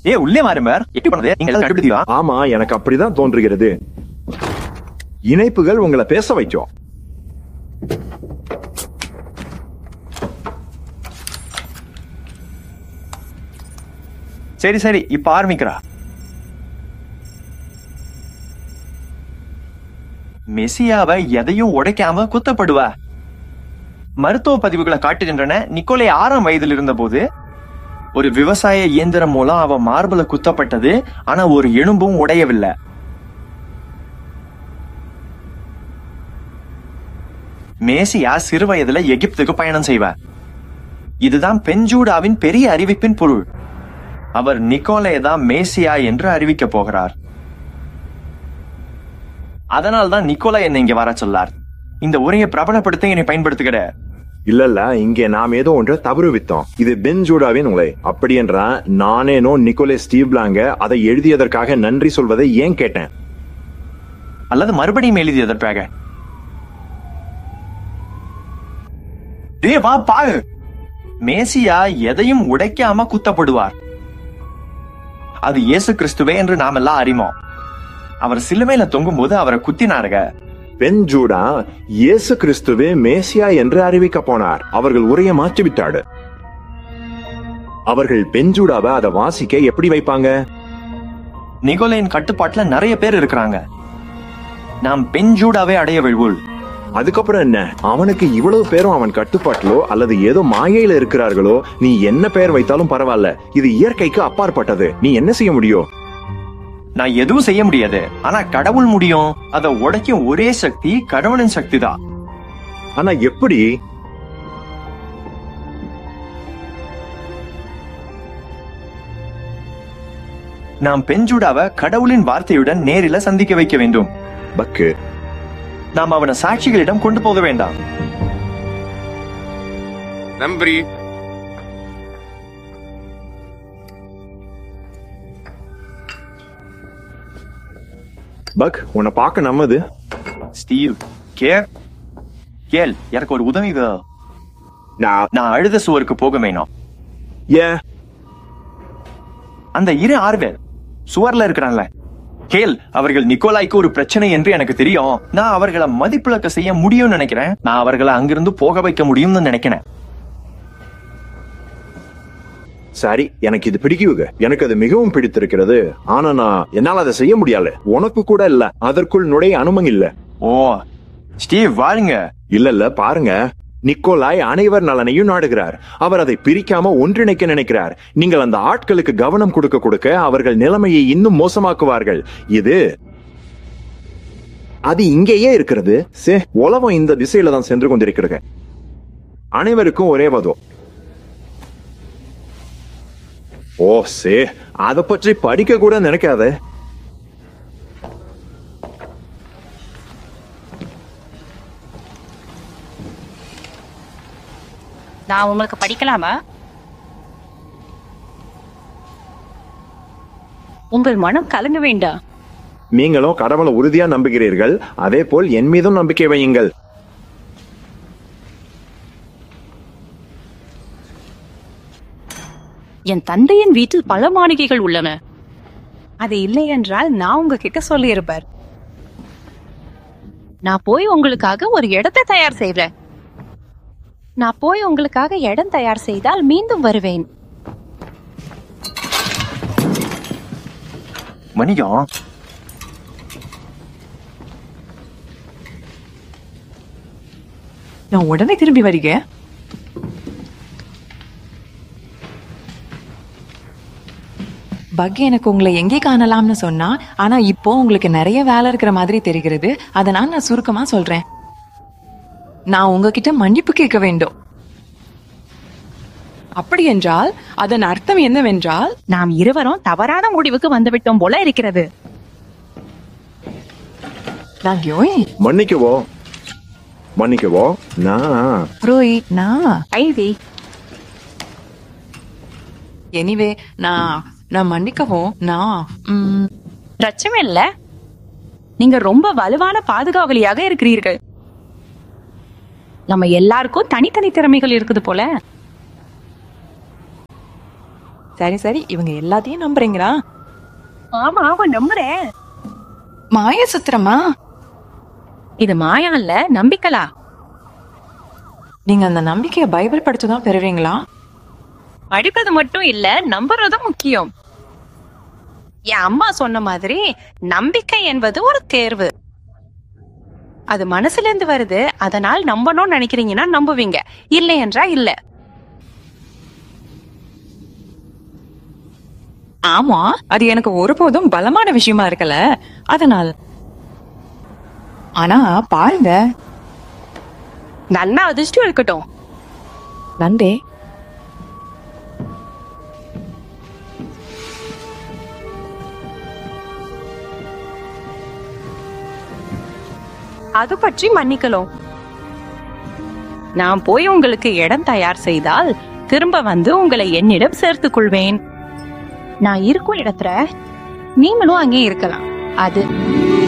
ஏ உள்ளே மாறுமார் எப்படி பண்ணது நீங்க எல்லாம் கண்டுபிடிச்சா ஆமா எனக்கு அப்படிதான் தோன்றுகிறது இணைப்புகள் உங்களை பேச வைக்கும் சரி சரி இப்ப ஆரம்பிக்கிறா மெசியாவை எதையும் உடைக்காம குத்தப்படுவா மருத்துவ பதிவுகளை காட்டுகின்றன நிக்கோலை ஆறாம் வயதில் இருந்தபோது ஒரு விவசாய இயந்திரம் மூலம் அவ மார்பல குத்தப்பட்டது ஆனா ஒரு எலும்பும் உடையவில்லை மேசியா சிறு வயதுல எகிப்துக்கு பயணம் செய்வார் இதுதான் பெஞ்சூடாவின் பெரிய அறிவிப்பின் பொருள் அவர் நிக்கோலே தான் மேசியா என்று அறிவிக்க போகிறார் அதனால் தான் நிக்கோலா என்னை இங்க வர சொல்லார் இந்த உரையை பிரபலப்படுத்த என்னை பயன்படுத்துகிற இல்ல இல்ல இங்கே நாம் ஏதோ ஒன்று தவறு வித்தோம் இது பென் ஜூடாவின் உலை அப்படி என்றா நானேனோ நிக்கோலே ஸ்டீவ் பிளாங்க அதை எழுதியதற்காக நன்றி சொல்வதை ஏன் கேட்டேன் அல்லது மறுபடியும் எழுதியதற்காக டேய் வா பாரு மேசியா எதையும் உடைக்காம குத்தப்படுவார் அது இயேசு கிறிஸ்துவே என்று நாம் எல்லாம் அறிவோம் அவர் சிலுவையில தொங்கும்போது அவரை குத்தினாருங்க பென் ஜூடா இயேசு கிறிஸ்துவே மேசியா என்று அறிவிக்க போனார் அவர்கள் உரையை மாற்றிவிட்டாடு அவர்கள் பெஞ்சூடாவை அதை வாசிக்க எப்படி வைப்பாங்க நிகோலையின் கட்டுப்பாட்டுல நிறைய பேர் இருக்கிறாங்க நாம் பெஞ்சூடாவே அடைய விழ்வுள் அதுக்கப்புறம் என்ன அவனுக்கு இவ்வளவு பேரும் அவன் கட்டுப்பாட்டிலோ அல்லது ஏதோ மாயையில இருக்கிறார்களோ நீ என்ன பெயர் வைத்தாலும் பரவாயில்ல இது இயற்கைக்கு அப்பாற்பட்டது நீ என்ன செய்ய முடியும் நான் எதுவும் செய்ய முடியாது ஆனா கடவுள் முடியும் அதை உடைக்கும் ஒரே சக்தி கடவுளின் சக்தி தான் ஆனா எப்படி நாம் பெஞ்சூடாவை கடவுளின் வார்த்தையுடன் நேரில சந்திக்க வைக்க வேண்டும் பக்கு நாம் அவனை சாட்சிகளிடம் கொண்டு போக வேண்டாம் நம்பி பக் உன்னை பார்க்க நம்மது ஸ்டீவ் கே கேள் எனக்கு ஒரு உதவி வே- நான் நான் அழுத சுவருக்கு போக வேணும் ஏன் அந்த இரு ஆறு பேர் சுவர்ல இருக்கிறான்ல கேள் அவர்கள் நிக்கோலாய்க்கு ஒரு பிரச்சனை என்று எனக்கு தெரியும் நான் அவர்களை மதிப்பிழக்க செய்ய முடியும்னு நினைக்கிறேன் நான் அவர்களை அங்கிருந்து போக வைக்க முடியும்னு நினைக்கிறேன் சரி எனக்கு இது பிடிக்குங்க எனக்கு அது மிகவும் பிடித்திருக்கிறது ஆனா நான் என்னால அதை செய்ய முடியல உனக்கு கூட இல்ல அதற்குள் நுழைய அனுமதி இல்ல ஓ ஸ்டீவ் வாருங்க இல்ல இல்ல பாருங்க நிக்கோலாய் அனைவர் நலனையும் நாடுகிறார் அவர் அதை பிரிக்காம ஒன்றிணைக்க நினைக்கிறார் நீங்கள் அந்த ஆட்களுக்கு கவனம் கொடுக்க கொடுக்க அவர்கள் நிலைமையை இன்னும் மோசமாக்குவார்கள் இது அது இங்கேயே இருக்கிறது சே உலகம் இந்த திசையில தான் சென்று கொண்டிருக்கிறது அனைவருக்கும் ஒரே வதம் ஓ சே அத பற்றி படிக்க கூட நினைக்காத நான் உங்களுக்கு படிக்கலாமா உங்கள் மனம் கலங்க வேண்டாம் நீங்களும் கடவுளை உறுதியா நம்புகிறீர்கள் அதே போல் என் மீதும் நம்பிக்கை வையுங்கள் என் தந்தையின் வீட்டில் பல மாளிகைகள் உள்ளன அது இல்லை என்றால் நான் உங்ககிட்ட சொல்லியிருப்பார் நான் போய் உங்களுக்காக ஒரு இடத்தை தயார் செய்றேன் நான் போய் உங்களுக்காக இடம் தயார் செய்தால் மீண்டும் வருவேன் வணிகம் நான் உடனே திரும்பி வருகிறேன் பக் எனக்கு உங்களை எங்கே காணலாம்னு சொன்னா ஆனா இப்போ உங்களுக்கு நிறைய வேலை இருக்கிற மாதிரி தெரிகிறது அதனால நான் சுருக்கமா சொல்றேன் நான் உங்ககிட்ட மன்னிப்பு கேட்க வேண்டும் அப்படி என்றால் அதன் அர்த்தம் என்னவென்றால் நாம் இருவரும் தவறான முடிவுக்கு வந்துவிட்டோம் போல இருக்கிறது நான் யோய் மன்னிக்கவோ மன்னிக்கவோ நான் ரோய் நான் ஐவி எனிவே நான் நான் மன்னிக்கவும் நான் ம், பிரச்சனை இல்ல நீங்க ரொம்ப வலுவான பாதுகாவலியாக இருக்கிறீர்கள் நம்ம எல்லாருக்கும் தனித்தனி திறமைகள் இருக்குது போல சரி சரி இவங்க எல்லாத்தையும் நம்புறீங்களா ஆமா ஆமா நம்புறேன் மாய சுத்திரமா இது மாயா இல்ல நம்பிக்கலா நீங்க அந்த நம்பிக்கைய பைபிள் படிச்சுதான் பெறுவீங்களா படிப்பது மட்டும் இல்ல நம்புறதும் முக்கியம் என் அம்மா சொன்ன மாதிரி நம்பிக்கை என்பது ஒரு தேர்வு அது மனசுல இருந்து வருது அதனால் நம்பணும்னு நினைக்கிறீங்கன்னா நம்புவீங்க இல்லை என்றா இல்ல ஆமா அது எனக்கு ஒருபோதும் பலமான விஷயமா இருக்கல அதனால் ஆனா பாருங்க நன்னா அதிர்ஷ்டம் இருக்கட்டும் நன்றி அது பற்றி மன்னிக்கலாம் நான் போய் உங்களுக்கு இடம் தயார் செய்தால் திரும்ப வந்து உங்களை என்னிடம் சேர்த்துக் கொள்வேன் நான் இருக்கும் இடத்துல நீங்களும் அங்கே இருக்கலாம் அது